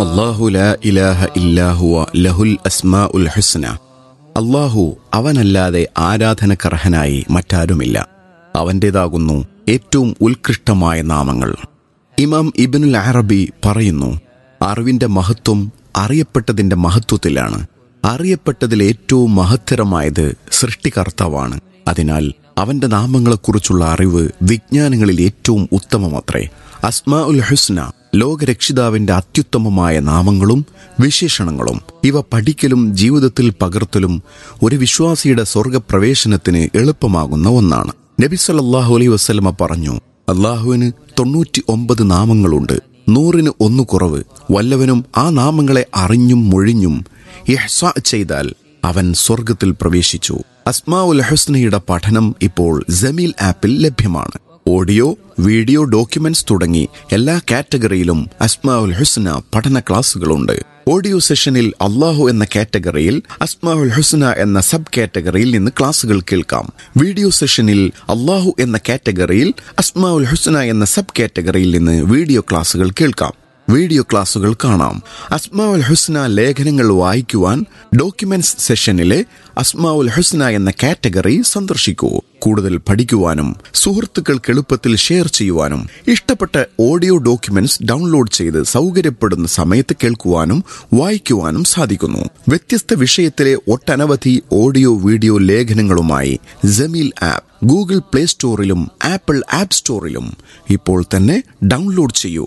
അള്ളാഹു ലാ ഇലാഹ ഇല്ലാഹുവ ലഹുൽ അസ്മാ ഉൽ ഹുസ്ന അള്ളാഹു അവനല്ലാതെ ആരാധനക്കർഹനായി മറ്റാരുമില്ല അവൻ്റേതാകുന്നു ഏറ്റവും ഉത്കൃഷ്ടമായ നാമങ്ങൾ ഇമാം ഇബിനുൽ അറബി പറയുന്നു അറിവിന്റെ മഹത്വം അറിയപ്പെട്ടതിന്റെ മഹത്വത്തിലാണ് അറിയപ്പെട്ടതിൽ ഏറ്റവും മഹത്തരമായത് സൃഷ്ടികർത്താവാണ് അതിനാൽ അവന്റെ നാമങ്ങളെക്കുറിച്ചുള്ള അറിവ് വിജ്ഞാനങ്ങളിൽ ഏറ്റവും ഉത്തമമത്രേ അസ്മാ ഉൽ ഹുസ്ന ലോകരക്ഷിതാവിന്റെ അത്യുത്തമമായ നാമങ്ങളും വിശേഷണങ്ങളും ഇവ പഠിക്കലും ജീവിതത്തിൽ പകർത്തലും ഒരു വിശ്വാസിയുടെ സ്വർഗപ്രവേശനത്തിന് എളുപ്പമാകുന്ന ഒന്നാണ് നബി സല്ലല്ലാഹു അലൈഹി വസല്ലമ പറഞ്ഞു അള്ളാഹുവിന് തൊണ്ണൂറ്റി ഒമ്പത് നാമങ്ങളുണ്ട് നൂറിന് ഒന്ന് കുറവ് വല്ലവനും ആ നാമങ്ങളെ അറിഞ്ഞും മൊഴിഞ്ഞും ഇഹ്സ ചെയ്താൽ അവൻ സ്വർഗത്തിൽ പ്രവേശിച്ചു അസ്മാ ഉൽ ഹുസ്നയുടെ പഠനം ഇപ്പോൾ ജമീൽ ആപ്പിൽ ലഭ്യമാണ് ഓഡിയോ വീഡിയോ ഡോക്യുമെന്റ്സ് തുടങ്ങി എല്ലാ കാറ്റഗറിയിലും അസ്മാ ഉൽ ഹുസ്ന പഠന ക്ലാസുകളുണ്ട് ഓഡിയോ സെഷനിൽ അള്ളാഹു എന്ന കാറ്റഗറിയിൽ അസ്മാ ഉൽ ഹുസ്ന എന്ന സബ് കാറ്റഗറിയിൽ നിന്ന് ക്ലാസുകൾ കേൾക്കാം വീഡിയോ സെഷനിൽ അള്ളാഹു എന്ന കാറ്റഗറിയിൽ അസ്മാ ഉൽ ഹുസ്ന എന്ന സബ് കാറ്റഗറിയിൽ നിന്ന് വീഡിയോ ക്ലാസുകൾ കേൾക്കാം വീഡിയോ ക്ലാസുകൾ കാണാം അസ്മാഉൽ ഹുസ്ന ലേഖനങ്ങൾ വായിക്കുവാൻ ഡോക്യുമെന്റ്സ് സെഷനിലെ അസ്മാഉൽ ഹുസ്ന എന്ന കാറ്റഗറി സന്ദർശിക്കൂ കൂടുതൽ പഠിക്കുവാനും സുഹൃത്തുക്കൾക്ക് എളുപ്പത്തിൽ ഷെയർ ചെയ്യുവാനും ഇഷ്ടപ്പെട്ട ഓഡിയോ ഡോക്യുമെന്റ്സ് ഡൗൺലോഡ് ചെയ്ത് സൗകര്യപ്പെടുന്ന സമയത്ത് കേൾക്കുവാനും വായിക്കുവാനും സാധിക്കുന്നു വ്യത്യസ്ത വിഷയത്തിലെ ഒട്ടനവധി ഓഡിയോ വീഡിയോ ലേഖനങ്ങളുമായി ജമീൽ ആപ്പ് ഗൂഗിൾ പ്ലേ സ്റ്റോറിലും ആപ്പിൾ ആപ്പ് സ്റ്റോറിലും ഇപ്പോൾ തന്നെ ഡൗൺലോഡ് ചെയ്യൂ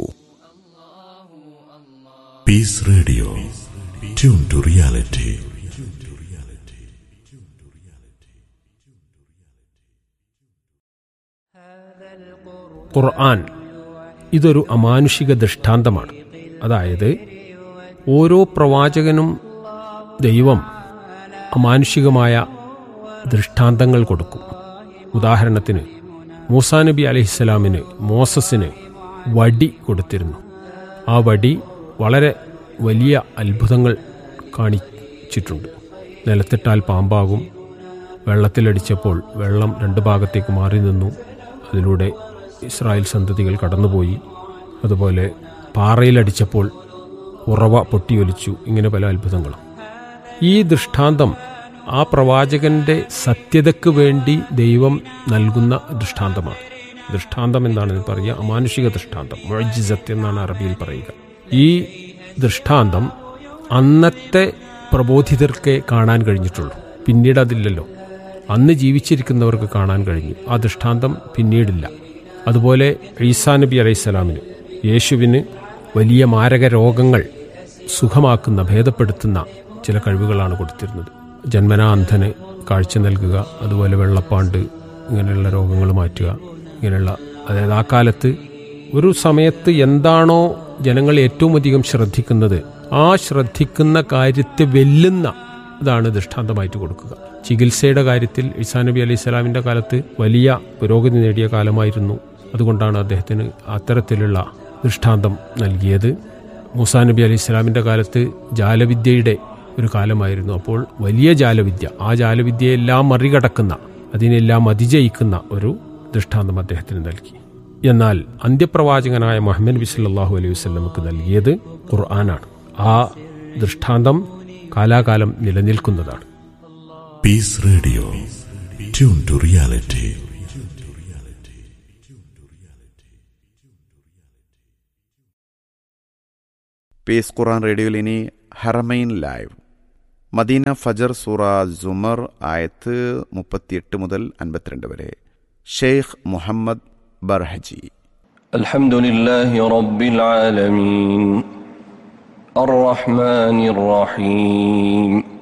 Peace Radio. Tune to reality. ഖുർആൻ ഇതൊരു അമാനുഷിക ദൃഷ്ടാന്തമാണ് അതായത് ഓരോ പ്രവാചകനും ദൈവം അമാനുഷികമായ ദൃഷ്ടാന്തങ്ങൾ കൊടുക്കും ഉദാഹരണത്തിന് മൂസാ നബി അലഹിസ്സലാമിന് മോസസിന് വടി കൊടുത്തിരുന്നു ആ വടി വളരെ വലിയ അത്ഭുതങ്ങൾ കാണിച്ചിട്ടുണ്ട് നിലത്തിട്ടാൽ പാമ്പാകും വെള്ളത്തിലടിച്ചപ്പോൾ വെള്ളം രണ്ട് ഭാഗത്തേക്ക് മാറി നിന്നു അതിലൂടെ ഇസ്രായേൽ സന്തതികൾ കടന്നുപോയി അതുപോലെ പാറയിലടിച്ചപ്പോൾ ഉറവ പൊട്ടിയൊലിച്ചു ഇങ്ങനെ പല അത്ഭുതങ്ങളും ഈ ദൃഷ്ടാന്തം ആ പ്രവാചകന്റെ സത്യതയ്ക്ക് വേണ്ടി ദൈവം നൽകുന്ന ദൃഷ്ടാന്തമാണ് ദൃഷ്ടാന്തം എന്നാണ് പറയുക അമാനുഷിക ദൃഷ്ടാന്തം മൊഴിജിസത്ത് എന്നാണ് അറബിയിൽ പറയുക ഈ ദൃഷ്ടാന്തം അന്നത്തെ പ്രബോധിതർക്കേ കാണാൻ കഴിഞ്ഞിട്ടുള്ളൂ പിന്നീട് അതില്ലല്ലോ അന്ന് ജീവിച്ചിരിക്കുന്നവർക്ക് കാണാൻ കഴിഞ്ഞു ആ ദൃഷ്ടാന്തം പിന്നീടില്ല അതുപോലെ ഈസാ നബി അലൈഹിസ്സലാമിന് യേശുവിന് വലിയ മാരക രോഗങ്ങൾ സുഖമാക്കുന്ന ഭേദപ്പെടുത്തുന്ന ചില കഴിവുകളാണ് കൊടുത്തിരുന്നത് ജന്മനാ അന്ധന് കാഴ്ച നൽകുക അതുപോലെ വെള്ളപ്പാണ്ട് ഇങ്ങനെയുള്ള രോഗങ്ങൾ മാറ്റുക ഇങ്ങനെയുള്ള അതായത് ആ കാലത്ത് ഒരു സമയത്ത് എന്താണോ ജനങ്ങൾ ഏറ്റവും അധികം ശ്രദ്ധിക്കുന്നത് ആ ശ്രദ്ധിക്കുന്ന കാര്യത്തെ വെല്ലുന്ന ഇതാണ് ദൃഷ്ടാന്തമായിട്ട് കൊടുക്കുക ചികിത്സയുടെ കാര്യത്തിൽ ഇസാ നബി അലൈഹി സ്വലാമിന്റെ കാലത്ത് വലിയ പുരോഗതി നേടിയ കാലമായിരുന്നു അതുകൊണ്ടാണ് അദ്ദേഹത്തിന് അത്തരത്തിലുള്ള ദൃഷ്ടാന്തം നൽകിയത് മൂസാ നബി അലൈഹി സ്വലാമിന്റെ കാലത്ത് ജാലവിദ്യയുടെ ഒരു കാലമായിരുന്നു അപ്പോൾ വലിയ ജാലവിദ്യ ആ ജാലവിദ്യയെല്ലാം മറികടക്കുന്ന അതിനെല്ലാം അതിജയിക്കുന്ന ഒരു ദൃഷ്ടാന്തം അദ്ദേഹത്തിന് നൽകി എന്നാൽ അന്ത്യപ്രവാചകനായ മുഹമ്മദ് നബി സല്ലല്ലാഹു അലൈഹി വസല്ലമക്ക് നൽകിയത് ഖുർആനാണ് ആ ദൃഷ്ടാന്തം കാലാകാലം നിലനിൽക്കുന്നതാണ് Peace Radio. Tune to reality. Peace ഖുറാൻ റേഡിയോയിൽ ഇനി ഹറമൈൻ ലൈവ് മദീന ഫജർ സൂറ സുമർ ആയത്ത് മുപ്പത്തിയെട്ട് മുതൽ അൻപത്തിരണ്ട് വരെ ഷെയ്ഖ് മുഹമ്മദ് ബർഹജി الحمد لله رب العالمين الرحمن الرحيم